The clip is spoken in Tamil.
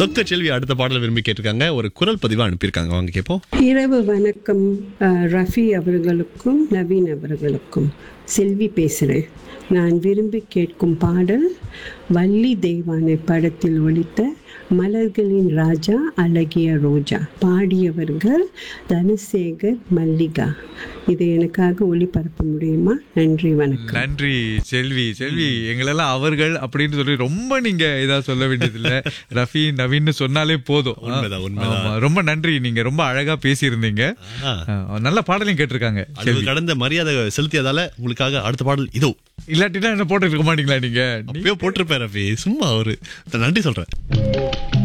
சொக்க செல்வி அடுத்த பாடல் விரும்பி கேட்டிருக்காங்க ஒரு குரல் பதிவா அனுப்பியிருக்காங்க வாங்க கேட்போம் இரவு வணக்கம் அஹ், ரஃபி அவர்களுக்கும் நவீன் அவர்களுக்கும் செல்வி பேசுகிறேன் நான் விரும்பி கேட்கும் பாடல் வள்ளி தெய்வானை படத்தில் ஒலித்த மலர்களின் ராஜா அழகிய ரோஜா பாடியவர்கள் தனசேகர் மல்லிகா இதை எனக்காக ஒளிபரப்ப முடியுமா நன்றி வணக்கம் நன்றி செல்வி செல்வி எங்களெல்லாம் அவர்கள் அப்படின்னு சொல்லி ரொம்ப நீங்க இதா சொல்ல வேண்டியதில்லை ரஃபி நவீன்னு சொன்னாலே போதும் உண்மைதான், உண்மைதான். ஆமா, ரொம்ப நன்றி நீங்க ரொம்ப அழகா பேசியிருந்தீங்க ஆ. ஆ, நல்ல பாடலையும் கேட்டிருக்காங்க அளவு கடந்த மரியாதை செலுத்தியதால உங்களுக்காக அடுத்த பாடல் இதோ இல்லாட்டினா என்ன போட்டு இருக்க மாட்டீங்களா நீங்க அப்பயோ போட்டிருப்பேன் ரவி சும்மா ஒரு நன்றி சொல்றேன்